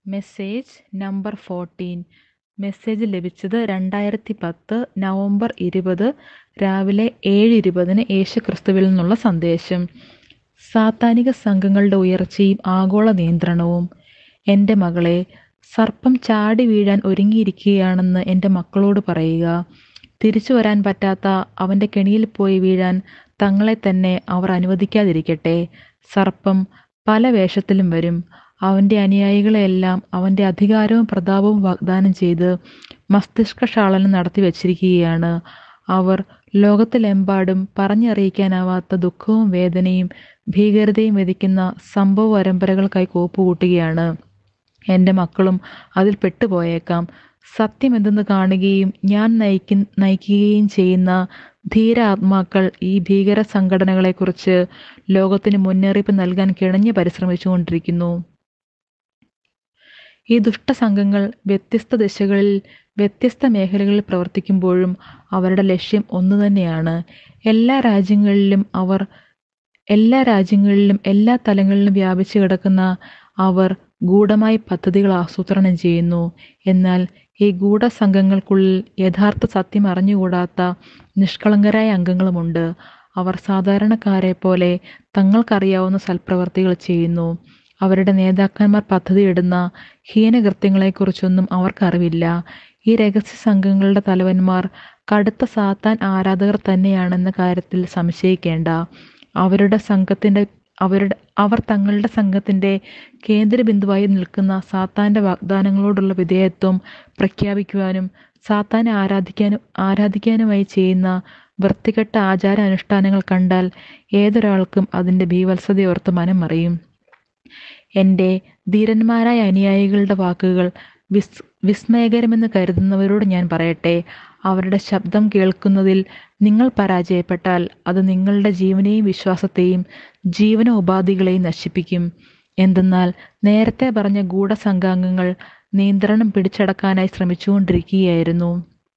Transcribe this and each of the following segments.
message number fourteen message ലഭിച്ചത് രണ്ടായിരത്തി പത്ത് നവംബർ ഇരുപത് രാവിലെ ഏഴ് ഇരുപതിന് യേശുക്രിസ്തുവിൽ നിന്നുള്ള സന്ദേശം സാത്താനിക സംഘങ്ങളുടെ ഉയർച്ചയും ആഗോള നിയന്ത്രണവും എൻ്റെ മകളെ സർപ്പം ചാടി വീഴാൻ ഒരുങ്ങിയിരിക്കുകയാണെന്ന് എൻ്റെ മക്കളോട് പറയുക തിരിച്ചു വരാൻ പറ്റാത്ത അവൻ്റെ കെണിയിൽ പോയി വീഴാൻ തങ്ങളെ തന്നെ അവർ അനുവദിക്കാതിരിക്കട്ടെ സർപ്പം പല വേഷത്തിലും വരും അവൻ്റെ അനുയായികളെയെല്ലാം അവൻ്റെ അധികാരവും പ്രതാപവും വാഗ്ദാനം ചെയ്ത് മസ്തിഷ്കക്ഷാളനം നടത്തി വച്ചിരിക്കുകയാണ് അവർ ലോകത്തിലെമ്പാടും പറഞ്ഞറിയിക്കാനാവാത്ത ദുഃഖവും വേദനയും ഭീകരതയും വിധിക്കുന്ന സംഭവ പരമ്പരകൾക്കായി കോപ്പുകൂട്ടുകയാണ് എൻ്റെ മക്കളും അതിൽ പെട്ടുപോയേക്കാം സത്യം എന്തെന്ന് കാണുകയും ഞാൻ നയിക്ക നയിക്കുകയും ചെയ്യുന്ന ധീര ആത്മാക്കൾ ഈ ഭീകര സംഘടനകളെക്കുറിച്ച് ലോകത്തിന് മുന്നറിയിപ്പ് നൽകാൻ കിണഞ്ഞ് പരിശ്രമിച്ചുകൊണ്ടിരിക്കുന്നു ഈ ദുഷ്ടസംഘങ്ങൾ വ്യത്യസ്ത ദിശകളിൽ വ്യത്യസ്ത മേഖലകളിൽ പ്രവർത്തിക്കുമ്പോഴും അവരുടെ ലക്ഷ്യം ഒന്നുതന്നെയാണ് എല്ലാ രാജ്യങ്ങളിലും അവർ എല്ലാ രാജ്യങ്ങളിലും എല്ലാ തലങ്ങളിലും വ്യാപിച്ചു കിടക്കുന്ന അവർ ഗൂഢമായി പദ്ധതികൾ ആസൂത്രണം ചെയ്യുന്നു എന്നാൽ ഈ ഗൂഢസംഘങ്ങൾക്കുള്ളിൽ യഥാർത്ഥ സത്യം അറിഞ്ഞുകൂടാത്ത നിഷ്കളങ്കരായ അംഗങ്ങളുമുണ്ട് അവർ സാധാരണക്കാരെ പോലെ തങ്ങൾക്കറിയാവുന്ന സൽപ്രവർത്തികൾ ചെയ്യുന്നു അവരുടെ നേതാക്കന്മാർ പദ്ധതിയിടുന്ന ഹീനകൃത്യങ്ങളെക്കുറിച്ചൊന്നും അവർക്കറിവില്ല ഈ രഹസ്യ സംഘങ്ങളുടെ തലവന്മാർ കടുത്ത സാത്താൻ ആരാധകർ തന്നെയാണെന്ന കാര്യത്തിൽ സംശയിക്കേണ്ട അവരുടെ സംഘത്തിൻ്റെ അവരുടെ അവർ തങ്ങളുടെ സംഘത്തിൻ്റെ കേന്ദ്രബിന്ദുവായി നിൽക്കുന്ന സാത്താൻ്റെ വാഗ്ദാനങ്ങളോടുള്ള വിധേയത്വം പ്രഖ്യാപിക്കുവാനും സാത്താനെ ആരാധിക്കാനും ആരാധിക്കാനുമായി ചെയ്യുന്ന വൃത്തികെട്ട ആചാര അനുഷ്ഠാനങ്ങൾ കണ്ടാൽ ഏതൊരാൾക്കും അതിൻ്റെ ഭീവത്സതയോർത്ത് മനം മറിയും എൻ്റെ ധീരന്മാരായ അനുയായികളുടെ വാക്കുകൾ വിസ് വിസ്മയകരമെന്ന് കരുതുന്നവരോട് ഞാൻ പറയട്ടെ അവരുടെ ശബ്ദം കേൾക്കുന്നതിൽ നിങ്ങൾ പരാജയപ്പെട്ടാൽ അത് നിങ്ങളുടെ ജീവനെയും വിശ്വാസത്തെയും ജീവനോപാധികളെയും നശിപ്പിക്കും എന്തെന്നാൽ നേരത്തെ പറഞ്ഞ ഗൂഢസംഘാംഗങ്ങൾ നിയന്ത്രണം പിടിച്ചടക്കാനായി ശ്രമിച്ചുകൊണ്ടിരിക്കുകയായിരുന്നു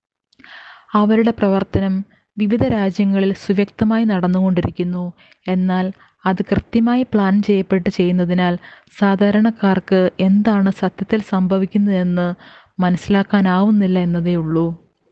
അവരുടെ പ്രവർത്തനം വിവിധ രാജ്യങ്ങളിൽ സുവ്യക്തമായി നടന്നുകൊണ്ടിരിക്കുന്നു എന്നാൽ അത് കൃത്യമായി പ്ലാൻ ചെയ്യപ്പെട്ട് ചെയ്യുന്നതിനാൽ സാധാരണക്കാർക്ക് എന്താണ് സത്യത്തിൽ സംഭവിക്കുന്നതെന്ന് മനസ്സിലാക്കാനാവുന്നില്ല എന്നതേ ഉള്ളൂ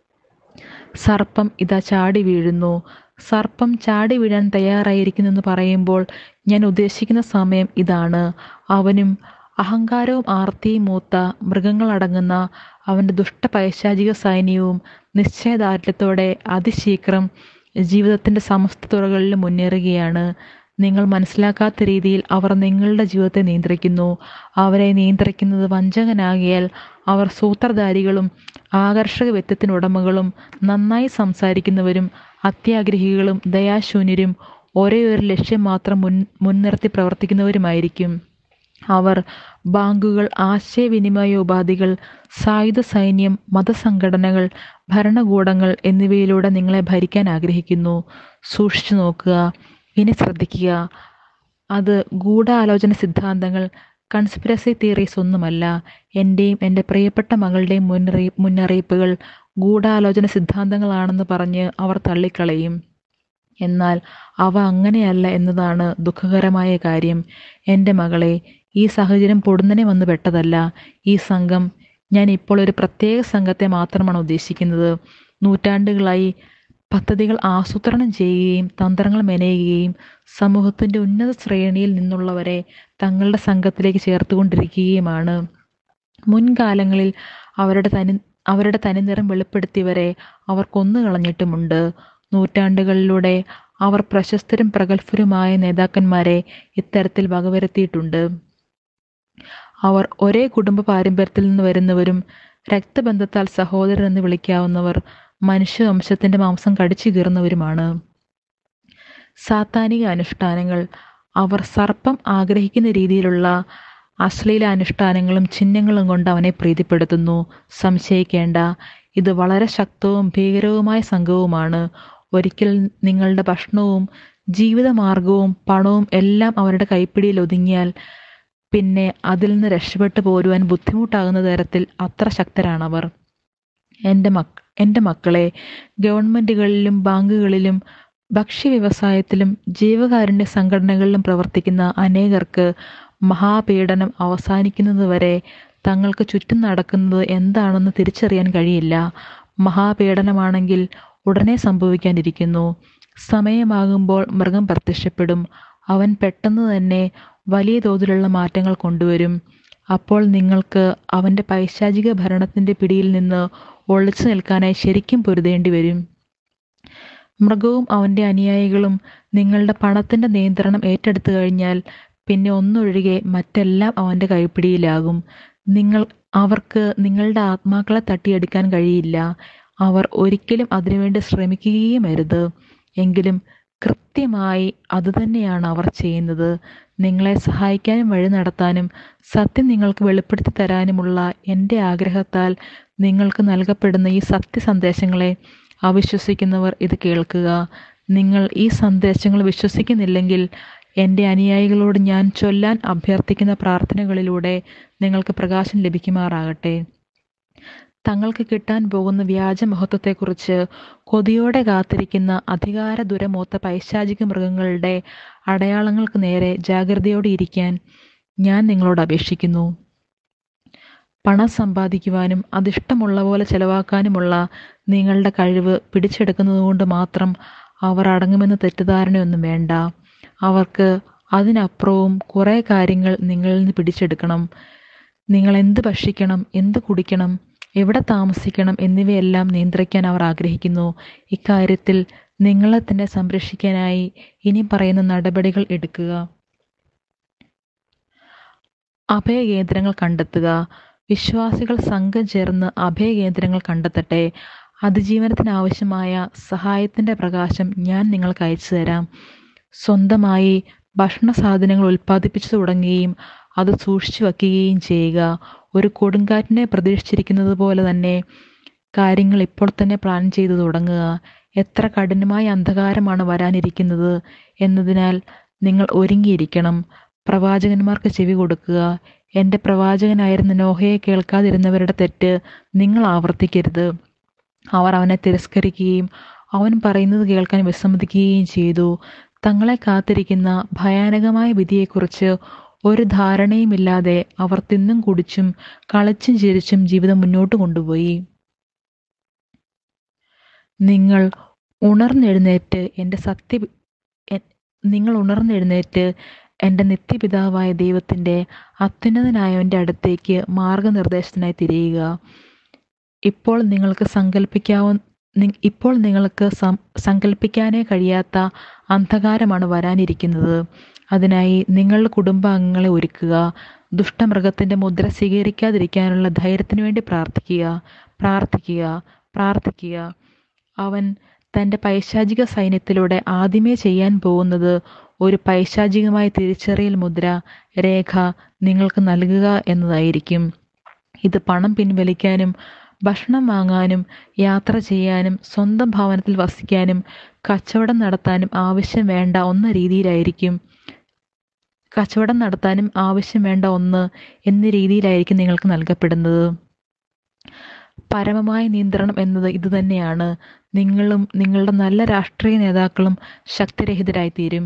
സർപ്പം ഇതാ ചാടി വീഴുന്നു സർപ്പം ചാടി വീഴാൻ തയ്യാറായിരിക്കുന്നെന്ന് പറയുമ്പോൾ ഞാൻ ഉദ്ദേശിക്കുന്ന സമയം ഇതാണ് അവനും അഹങ്കാരവും ആർത്തിയും മൂത്ത മൃഗങ്ങളടങ്ങുന്ന അവൻ്റെ ദുഷ്ട പൈശാചിക സൈന്യവും നിശ്ചയദാർഢ്യത്തോടെ അതിശീഘ്രം ജീവിതത്തിൻ്റെ സമസ്ത തുറകളിലും മുന്നേറുകയാണ് നിങ്ങൾ മനസ്സിലാക്കാത്ത രീതിയിൽ അവർ നിങ്ങളുടെ ജീവിതത്തെ നിയന്ത്രിക്കുന്നു അവരെ നിയന്ത്രിക്കുന്നത് വഞ്ചകനാകിയാൽ അവർ സൂത്രധാരികളും ആകർഷക വ്യക്തിത്വത്തിന് ഉടമകളും നന്നായി സംസാരിക്കുന്നവരും അത്യാഗ്രഹികളും ദയാശൂന്യരും ഒരേ ഒരു ലക്ഷ്യം മാത്രം മുൻ മുൻനിർത്തി പ്രവർത്തിക്കുന്നവരുമായിരിക്കും അവർ ബാങ്കുകൾ ആശയവിനിമയ ഉപാധികൾ സായുധ സൈന്യം മതസംഘടനകൾ ഭരണകൂടങ്ങൾ എന്നിവയിലൂടെ നിങ്ങളെ ഭരിക്കാൻ ആഗ്രഹിക്കുന്നു സൂക്ഷിച്ചു നോക്കുക ഇനി ശ്രദ്ധിക്കുക അത് ഗൂഢാലോചന സിദ്ധാന്തങ്ങൾ കൺസ്പിരസി തിയറീസ് ഒന്നുമല്ല എൻ്റെയും എൻ്റെ പ്രിയപ്പെട്ട മകളുടെയും മുന്നറിയി മുന്നറിയിപ്പുകൾ ഗൂഢാലോചന സിദ്ധാന്തങ്ങളാണെന്ന് പറഞ്ഞ് അവർ തള്ളിക്കളയും എന്നാൽ അവ അങ്ങനെയല്ല എന്നതാണ് ദുഃഖകരമായ കാര്യം എൻ്റെ മകളെ ഈ സാഹചര്യം പൊടുന്നനെ വന്ന് പെട്ടതല്ല ഈ സംഘം ഞാൻ ഇപ്പോൾ ഒരു പ്രത്യേക സംഘത്തെ മാത്രമാണ് ഉദ്ദേശിക്കുന്നത് നൂറ്റാണ്ടുകളായി പദ്ധതികൾ ആസൂത്രണം ചെയ്യുകയും തന്ത്രങ്ങൾ മെനയുകയും സമൂഹത്തിൻ്റെ ഉന്നത ശ്രേണിയിൽ നിന്നുള്ളവരെ തങ്ങളുടെ സംഘത്തിലേക്ക് ചേർത്തുകൊണ്ടിരിക്കുകയുമാണ് മുൻകാലങ്ങളിൽ അവരുടെ തനി അവരുടെ തനിനിറം വെളിപ്പെടുത്തിയവരെ അവർ കൊന്നുകളഞ്ഞിട്ടുമുണ്ട് നൂറ്റാണ്ടുകളിലൂടെ അവർ പ്രശസ്തരും പ്രഗത്ഭരുമായ നേതാക്കന്മാരെ ഇത്തരത്തിൽ വകവരുത്തിയിട്ടുണ്ട് അവർ ഒരേ കുടുംബ പാരമ്പര്യത്തിൽ നിന്ന് വരുന്നവരും രക്തബന്ധത്താൽ സഹോദരൻ എന്ന് വിളിക്കാവുന്നവർ മനുഷ്യവംശത്തിൻ്റെ മാംസം കടിച്ചു കീറുന്നവരുമാണ് സാത്താനിക അനുഷ്ഠാനങ്ങൾ അവർ സർപ്പം ആഗ്രഹിക്കുന്ന രീതിയിലുള്ള അശ്ലീല അനുഷ്ഠാനങ്ങളും ചിഹ്നങ്ങളും കൊണ്ട് അവനെ പ്രീതിപ്പെടുത്തുന്നു സംശയിക്കേണ്ട ഇത് വളരെ ശക്തവും ഭീകരവുമായ സംഘവുമാണ് ഒരിക്കൽ നിങ്ങളുടെ ഭക്ഷണവും ജീവിതമാർഗവും പണവും എല്ലാം അവരുടെ കൈപ്പിടിയിൽ ഒതുങ്ങിയാൽ പിന്നെ അതിൽ നിന്ന് രക്ഷപ്പെട്ടു പോരുവാൻ ബുദ്ധിമുട്ടാകുന്ന തരത്തിൽ അത്ര ശക്തരാണവർ എൻ്റെ മക് എൻ്റെ മക്കളെ ഗവൺമെൻറ്റുകളിലും ബാങ്കുകളിലും ഭക്ഷ്യ വ്യവസായത്തിലും ജീവകാരുണ്യ സംഘടനകളിലും പ്രവർത്തിക്കുന്ന അനേകർക്ക് മഹാപീഡനം അവസാനിക്കുന്നതുവരെ തങ്ങൾക്ക് ചുറ്റും നടക്കുന്നത് എന്താണെന്ന് തിരിച്ചറിയാൻ കഴിയില്ല മഹാപീഡനമാണെങ്കിൽ ഉടനെ സംഭവിക്കാനിരിക്കുന്നു സമയമാകുമ്പോൾ മൃഗം പ്രത്യക്ഷപ്പെടും അവൻ പെട്ടെന്ന് തന്നെ വലിയ തോതിലുള്ള മാറ്റങ്ങൾ കൊണ്ടുവരും അപ്പോൾ നിങ്ങൾക്ക് അവൻ്റെ പൈശാചിക ഭരണത്തിൻ്റെ പിടിയിൽ നിന്ന് ഒളിച്ചു നിൽക്കാനായി ശരിക്കും പൊരുതേണ്ടി വരും മൃഗവും അവൻ്റെ അനുയായികളും നിങ്ങളുടെ പണത്തിൻ്റെ നിയന്ത്രണം ഏറ്റെടുത്തു കഴിഞ്ഞാൽ പിന്നെ ഒന്നൊഴികെ മറ്റെല്ലാം അവൻ്റെ കൈപ്പിടിയിലാകും നിങ്ങൾ അവർക്ക് നിങ്ങളുടെ ആത്മാക്കളെ തട്ടിയെടുക്കാൻ കഴിയില്ല അവർ ഒരിക്കലും അതിനുവേണ്ടി ശ്രമിക്കുകയും അരുത് എങ്കിലും കൃത്യമായി അതുതന്നെയാണ് അവർ ചെയ്യുന്നത് നിങ്ങളെ സഹായിക്കാനും വഴി നടത്താനും സത്യം നിങ്ങൾക്ക് വെളിപ്പെടുത്തി തരാനുമുള്ള എൻ്റെ ആഗ്രഹത്താൽ നിങ്ങൾക്ക് നൽകപ്പെടുന്ന ഈ സത്യസന്ദേശങ്ങളെ അവിശ്വസിക്കുന്നവർ ഇത് കേൾക്കുക നിങ്ങൾ ഈ സന്ദേശങ്ങൾ വിശ്വസിക്കുന്നില്ലെങ്കിൽ എൻ്റെ അനുയായികളോട് ഞാൻ ചൊല്ലാൻ അഭ്യർത്ഥിക്കുന്ന പ്രാർത്ഥനകളിലൂടെ നിങ്ങൾക്ക് പ്രകാശം ലഭിക്കുമാറാകട്ടെ തങ്ങൾക്ക് കിട്ടാൻ പോകുന്ന വ്യാജമഹത്വത്തെക്കുറിച്ച് കൊതിയോടെ കാത്തിരിക്കുന്ന അധികാര ദുരമൂത്ത പൈശാചിക മൃഗങ്ങളുടെ അടയാളങ്ങൾക്ക് നേരെ ജാഗ്രതയോടെ ഇരിക്കാൻ ഞാൻ നിങ്ങളോട് അപേക്ഷിക്കുന്നു പണം സമ്പാദിക്കുവാനും അതിഷ്ടമുള്ള പോലെ ചെലവാക്കാനുമുള്ള നിങ്ങളുടെ കഴിവ് പിടിച്ചെടുക്കുന്നതുകൊണ്ട് മാത്രം അവർ അടങ്ങുമെന്ന് തെറ്റിദ്ധാരണയൊന്നും വേണ്ട അവർക്ക് അതിനപ്പുറവും കുറേ കാര്യങ്ങൾ നിങ്ങളിൽ നിന്ന് പിടിച്ചെടുക്കണം നിങ്ങൾ എന്ത് ഭക്ഷിക്കണം എന്ത് കുടിക്കണം എവിടെ താമസിക്കണം എന്നിവയെല്ലാം നിയന്ത്രിക്കാൻ അവർ ആഗ്രഹിക്കുന്നു ഇക്കാര്യത്തിൽ നിങ്ങളെ തന്നെ സംരക്ഷിക്കാനായി ഇനി പറയുന്ന നടപടികൾ എടുക്കുക അഭയകേന്ദ്രങ്ങൾ കണ്ടെത്തുക വിശ്വാസികൾ സംഘം ചേർന്ന് അഭയകേന്ദ്രങ്ങൾ കണ്ടെത്തട്ടെ അതിജീവനത്തിനാവശ്യമായ സഹായത്തിൻ്റെ പ്രകാശം ഞാൻ നിങ്ങൾക്ക് അയച്ചു തരാം സ്വന്തമായി ഭക്ഷണ സാധനങ്ങൾ ഉൽപ്പാദിപ്പിച്ചു തുടങ്ങുകയും അത് സൂക്ഷിച്ചു വയ്ക്കുകയും ചെയ്യുക ഒരു കൊടുങ്കാറ്റിനെ പ്രതീക്ഷിച്ചിരിക്കുന്നത് പോലെ തന്നെ കാര്യങ്ങൾ ഇപ്പോൾ തന്നെ പ്ലാൻ ചെയ്തു തുടങ്ങുക എത്ര കഠിനമായ അന്ധകാരമാണ് വരാനിരിക്കുന്നത് എന്നതിനാൽ നിങ്ങൾ ഒരുങ്ങിയിരിക്കണം പ്രവാചകന്മാർക്ക് ചെവി കൊടുക്കുക എൻ്റെ പ്രവാചകനായിരുന്ന നോഹയെ കേൾക്കാതിരുന്നവരുടെ തെറ്റ് നിങ്ങൾ ആവർത്തിക്കരുത് അവർ അവനെ തിരസ്കരിക്കുകയും അവൻ പറയുന്നത് കേൾക്കാൻ വിസമ്മതിക്കുകയും ചെയ്തു തങ്ങളെ കാത്തിരിക്കുന്ന ഭയാനകമായ വിധിയെക്കുറിച്ച് ഒരു ധാരണയുമില്ലാതെ അവർ തിന്നും കുടിച്ചും കളിച്ചും ചിരിച്ചും ജീവിതം മുന്നോട്ട് കൊണ്ടുപോയി നിങ്ങൾ ഉണർന്നെഴുന്നേറ്റ് എൻ്റെ സത്യ നിങ്ങൾ ഉണർന്നെഴുന്നേറ്റ് എൻ്റെ നിത്യപിതാവായ ദൈവത്തിൻ്റെ അത്യുന്നതനായവൻ്റെ അടുത്തേക്ക് മാർഗനിർദ്ദേശത്തിനായി തിരിയുക ഇപ്പോൾ നിങ്ങൾക്ക് സങ്കല്പിക്കാവുന്ന ഇപ്പോൾ നിങ്ങൾക്ക് സങ്കല്പിക്കാനേ കഴിയാത്ത അന്ധകാരമാണ് വരാനിരിക്കുന്നത് അതിനായി നിങ്ങളുടെ കുടുംബാംഗങ്ങളെ ഒരുക്കുക ദുഷ്ടമൃഗത്തിൻ്റെ മുദ്ര സ്വീകരിക്കാതിരിക്കാനുള്ള ധൈര്യത്തിന് വേണ്ടി പ്രാർത്ഥിക്കുക പ്രാർത്ഥിക്കുക പ്രാർത്ഥിക്കുക അവൻ തൻ്റെ പൈശാചിക സൈന്യത്തിലൂടെ ആദ്യമേ ചെയ്യാൻ പോകുന്നത് ഒരു പൈശാചികമായ തിരിച്ചറിയൽ മുദ്ര രേഖ നിങ്ങൾക്ക് നൽകുക എന്നതായിരിക്കും ഇത് പണം പിൻവലിക്കാനും ഭക്ഷണം വാങ്ങാനും യാത്ര ചെയ്യാനും സ്വന്തം ഭവനത്തിൽ വസിക്കാനും കച്ചവടം നടത്താനും ആവശ്യം വേണ്ട ഒന്ന് രീതിയിലായിരിക്കും കച്ചവടം നടത്താനും ആവശ്യം വേണ്ട ഒന്ന് എന്ന രീതിയിലായിരിക്കും നിങ്ങൾക്ക് നൽകപ്പെടുന്നത് പരമമായ നിയന്ത്രണം എന്നത് ഇതുതന്നെയാണ് നിങ്ങളും നിങ്ങളുടെ നല്ല രാഷ്ട്രീയ നേതാക്കളും ശക്തിരഹിതരായിത്തീരും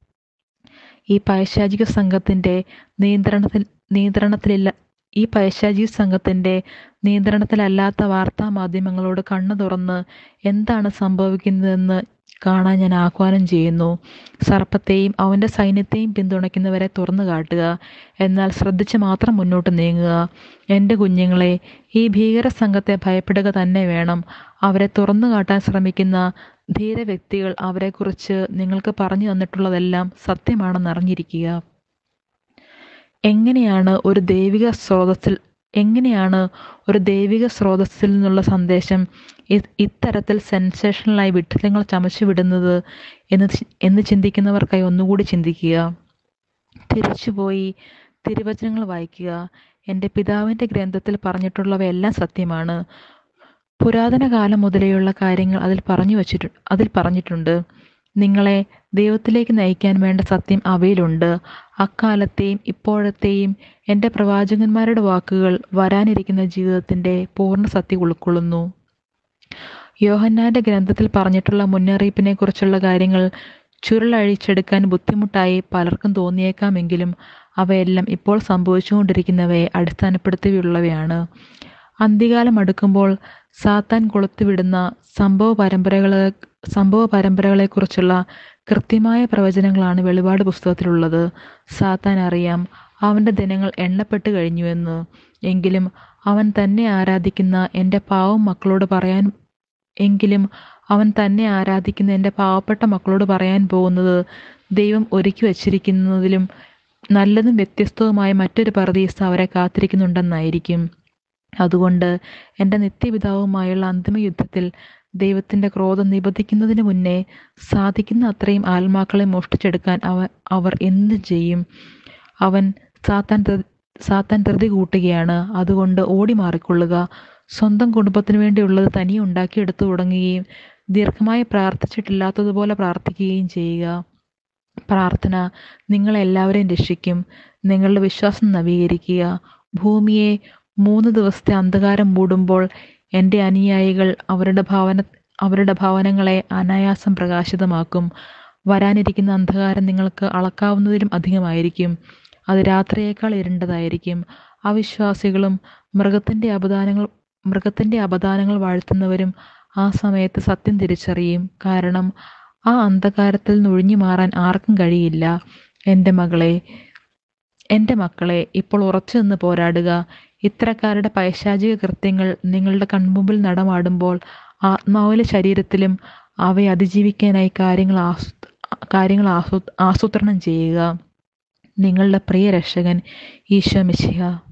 ഈ പൈശാചിക സംഘത്തിൻ്റെ നിയന്ത്രണത്തിൽ നിയന്ത്രണത്തിലില്ല ഈ പൈശാചിക സംഘത്തിൻ്റെ നിയന്ത്രണത്തിലല്ലാത്ത വാർത്താ മാധ്യമങ്ങളോട് കണ്ണു തുറന്ന് എന്താണ് സംഭവിക്കുന്നതെന്ന് കാണാൻ ഞാൻ ആഹ്വാനം ചെയ്യുന്നു സർപ്പത്തെയും അവൻ്റെ സൈന്യത്തെയും പിന്തുണയ്ക്കുന്നവരെ തുറന്നു കാട്ടുക എന്നാൽ ശ്രദ്ധിച്ച് മാത്രം മുന്നോട്ട് നീങ്ങുക എൻ്റെ കുഞ്ഞുങ്ങളെ ഈ ഭീകര സംഘത്തെ ഭയപ്പെടുക തന്നെ വേണം അവരെ തുറന്നു കാട്ടാൻ ശ്രമിക്കുന്ന ധീര വ്യക്തികൾ അവരെക്കുറിച്ച് നിങ്ങൾക്ക് പറഞ്ഞു തന്നിട്ടുള്ളതെല്ലാം സത്യമാണെന്ന് അറിഞ്ഞിരിക്കുക എങ്ങനെയാണ് ഒരു ദൈവിക സ്രോതസ്സിൽ എങ്ങനെയാണ് ഒരു ദൈവിക സ്രോതസ്സിൽ നിന്നുള്ള സന്ദേശം ഇത്തരത്തിൽ സെൻസേഷണലായി വിഡ്ഢിത്തങ്ങൾ ചമച്ചു വിടുന്നത് എന്ന് എന്ന് ചിന്തിക്കുന്നവർക്കായി ഒന്നുകൂടി ചിന്തിക്കുക തിരിച്ചുപോയി തിരുവചനങ്ങൾ വായിക്കുക എൻ്റെ പിതാവിൻ്റെ ഗ്രന്ഥത്തിൽ പറഞ്ഞിട്ടുള്ളവയെല്ലാം സത്യമാണ് പുരാതന കാലം മുതലെയുള്ള കാര്യങ്ങൾ അതിൽ പറഞ്ഞു വച്ചിട്ടു അതിൽ പറഞ്ഞിട്ടുണ്ട് നിങ്ങളെ ദൈവത്തിലേക്ക് നയിക്കാൻ വേണ്ട സത്യം അവയിലുണ്ട് അക്കാലത്തെയും ഇപ്പോഴത്തെയും എൻ്റെ പ്രവാചകന്മാരുടെ വാക്കുകൾ വരാനിരിക്കുന്ന ജീവിതത്തിൻ്റെ പൂർണ്ണ സത്യം ഉൾക്കൊള്ളുന്നു യോഹന്നാന്റെ ഗ്രന്ഥത്തിൽ പറഞ്ഞിട്ടുള്ള മുന്നറിയിപ്പിനെ കുറിച്ചുള്ള കാര്യങ്ങൾ ചുരുളഴിച്ചെടുക്കാൻ ബുദ്ധിമുട്ടായി പലർക്കും തോന്നിയേക്കാമെങ്കിലും അവയെല്ലാം ഇപ്പോൾ സംഭവിച്ചുകൊണ്ടിരിക്കുന്നവയെ അടിസ്ഥാനപ്പെടുത്തിയുള്ളവയാണ് അന്ത്യകാലം അടുക്കുമ്പോൾ സാത്താൻ കൊളുത്തിവിടുന്ന സംഭവ പരമ്പരകളെ സംഭവ പരമ്പരകളെക്കുറിച്ചുള്ള കൃത്യമായ പ്രവചനങ്ങളാണ് വെളിപാട് പുസ്തകത്തിലുള്ളത് സാത്താൻ അറിയാം അവൻ്റെ ദിനങ്ങൾ എണ്ണപ്പെട്ട് കഴിഞ്ഞുവെന്ന് എങ്കിലും അവൻ തന്നെ ആരാധിക്കുന്ന എൻ്റെ പാവം മക്കളോട് പറയാൻ എങ്കിലും അവൻ തന്നെ ആരാധിക്കുന്ന എൻ്റെ പാവപ്പെട്ട മക്കളോട് പറയാൻ പോകുന്നത് ദൈവം ഒരുക്കി വച്ചിരിക്കുന്നതിലും നല്ലതും വ്യത്യസ്തവുമായ മറ്റൊരു പർദീസ അവരെ കാത്തിരിക്കുന്നുണ്ടെന്നായിരിക്കും അതുകൊണ്ട് എൻ്റെ നിത്യപിതാവുമായുള്ള അന്തിമ യുദ്ധത്തിൽ ദൈവത്തിൻ്റെ ക്രോധം നിബന്ധിക്കുന്നതിന് മുന്നേ സാധിക്കുന്ന അത്രയും ആത്മാക്കളെ മോഷ്ടിച്ചെടുക്കാൻ അവ അവർ എന്ത് ചെയ്യും അവൻ സാത്താൻ സാത്താൻ ധൃതി കൂട്ടുകയാണ് അതുകൊണ്ട് ഓടി മാറിക്കൊള്ളുക സ്വന്തം കുടുംബത്തിന് വേണ്ടിയുള്ളത് തനിയെ ഉണ്ടാക്കിയെടുത്തു തുടങ്ങുകയും ദീർഘമായി പ്രാർത്ഥിച്ചിട്ടില്ലാത്തതുപോലെ പ്രാർത്ഥിക്കുകയും ചെയ്യുക പ്രാർത്ഥന നിങ്ങളെല്ലാവരെയും രക്ഷിക്കും നിങ്ങളുടെ വിശ്വാസം നവീകരിക്കുക ഭൂമിയെ മൂന്ന് ദിവസത്തെ അന്ധകാരം മൂടുമ്പോൾ എൻ്റെ അനുയായികൾ അവരുടെ ഭാവന അവരുടെ ഭവനങ്ങളെ അനായാസം പ്രകാശിതമാക്കും വരാനിരിക്കുന്ന അന്ധകാരം നിങ്ങൾക്ക് അളക്കാവുന്നതിലും അധികമായിരിക്കും അത് രാത്രിയേക്കാൾ ഇരുണ്ടതായിരിക്കും അവിശ്വാസികളും മൃഗത്തിൻ്റെ അപദാനങ്ങൾ മൃഗത്തിൻ്റെ അപദാനങ്ങൾ വാഴ്ത്തുന്നവരും ആ സമയത്ത് സത്യം തിരിച്ചറിയും കാരണം ആ അന്ധകാരത്തിൽ നിന്ന് ഒഴിഞ്ഞു മാറാൻ ആർക്കും കഴിയില്ല എൻ്റെ മകളെ എൻ്റെ മക്കളെ ഇപ്പോൾ ഉറച്ചു നിന്ന് പോരാടുക ഇത്തരക്കാരുടെ പൈശാചിക കൃത്യങ്ങൾ നിങ്ങളുടെ കൺമുമ്പിൽ നടമാടുമ്പോൾ ആത്മാവിലെ ശരീരത്തിലും അവയെ അതിജീവിക്കാനായി കാര്യങ്ങൾ ആസൂ കാര്യങ്ങൾ ആസൂ ആസൂത്രണം ചെയ്യുക നിങ്ങളുടെ പ്രിയ രക്ഷകൻ ഈശോ മിശിഹ